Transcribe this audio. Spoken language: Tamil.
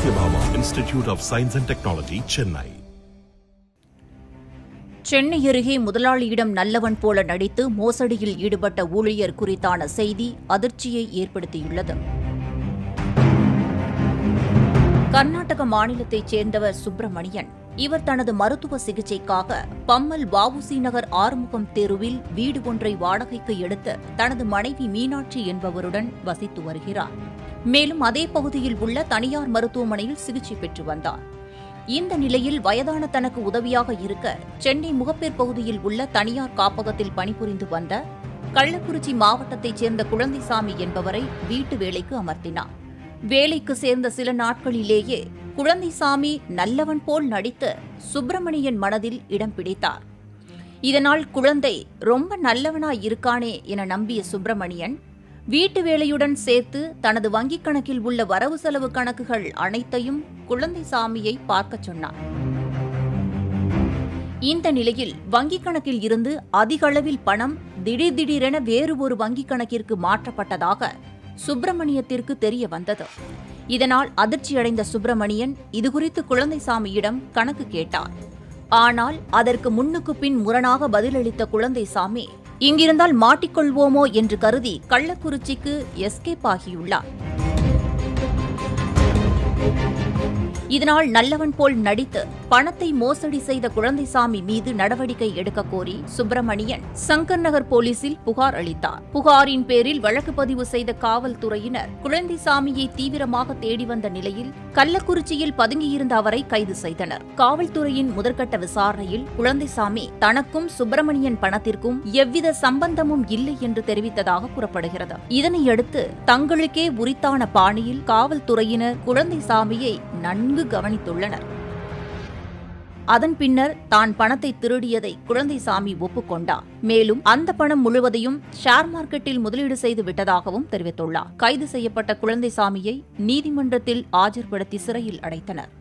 Satyabhama Institute of Science and Technology, Chennai. Chennai அருகே முதலாளியிடம் நல்லவன் போல நடித்து மோசடியில் ஈடுபட்ட ஊழியர் குறித்தான செய்தி அதிர்ச்சியை ஏற்படுத்தியுள்ளது கர்நாடக மாநிலத்தைச் சேர்ந்தவர் சுப்பிரமணியன் இவர் தனது மருத்துவ சிகிச்சைக்காக பம்மல் வஉசி நகர் ஆறுமுகம் தெருவில் வீடு ஒன்றை வாடகைக்கு எடுத்து தனது மனைவி மீனாட்சி என்பவருடன் வசித்து வருகிறார் மேலும் அதே பகுதியில் உள்ள தனியார் மருத்துவமனையில் சிகிச்சை பெற்று வந்தார் இந்த நிலையில் வயதான தனக்கு உதவியாக இருக்க சென்னை முகப்பேர் பகுதியில் உள்ள தனியார் காப்பகத்தில் பணிபுரிந்து வந்த கள்ளக்குறிச்சி மாவட்டத்தைச் சேர்ந்த குழந்தைசாமி என்பவரை வீட்டு வேலைக்கு அமர்த்தினார் வேலைக்கு சேர்ந்த சில நாட்களிலேயே குழந்தைசாமி நல்லவன் போல் நடித்து சுப்பிரமணியன் மனதில் இடம் பிடித்தார் இதனால் குழந்தை ரொம்ப நல்லவனாய் இருக்கானே என நம்பிய சுப்பிரமணியன் வீட்டு வேலையுடன் சேர்த்து தனது வங்கிக் கணக்கில் உள்ள வரவு செலவு கணக்குகள் அனைத்தையும் குழந்தை சாமியை பார்க்கச் சொன்னார் இந்த நிலையில் வங்கிக் கணக்கில் இருந்து அதிக அளவில் பணம் திடீர் திடீரென வேறு ஒரு வங்கிக் கணக்கிற்கு மாற்றப்பட்டதாக சுப்பிரமணியத்திற்கு தெரிய வந்தது இதனால் அதிர்ச்சியடைந்த சுப்பிரமணியன் இதுகுறித்து குழந்தைசாமியிடம் கணக்கு கேட்டார் ஆனால் அதற்கு முன்னுக்கு பின் முரணாக பதிலளித்த குழந்தைசாமி இங்கிருந்தால் மாட்டிக்கொள்வோமோ என்று கருதி கள்ளக்குறிச்சிக்கு எஸ்கேப் ஆகியுள்ளார் இதனால் நல்லவன் போல் நடித்து பணத்தை மோசடி செய்த குழந்தைசாமி மீது நடவடிக்கை எடுக்க கோரி சுப்பிரமணியன் சங்கர் நகர் போலீசில் புகார் அளித்தார் புகாரின் பேரில் வழக்கு பதிவு செய்த காவல்துறையினர் குழந்தைசாமியை தீவிரமாக தேடி வந்த நிலையில் கள்ளக்குறிச்சியில் பதுங்கியிருந்த அவரை கைது செய்தனர் காவல்துறையின் முதற்கட்ட விசாரணையில் குழந்தைசாமி தனக்கும் சுப்பிரமணியன் பணத்திற்கும் எவ்வித சம்பந்தமும் இல்லை என்று தெரிவித்ததாக கூறப்படுகிறது இதனையடுத்து தங்களுக்கே உரித்தான பாணியில் காவல்துறையினர் குழந்தைசாமியை நன்கு கவனித்துள்ளனர் அதன் பின்னர் தான் பணத்தை திருடியதை குழந்தைசாமி ஒப்புக்கொண்டார் மேலும் அந்த பணம் முழுவதையும் ஷேர் மார்க்கெட்டில் முதலீடு செய்து விட்டதாகவும் தெரிவித்துள்ளார் கைது செய்யப்பட்ட குழந்தைசாமியை நீதிமன்றத்தில் ஆஜர்படுத்தி சிறையில் அடைத்தனர்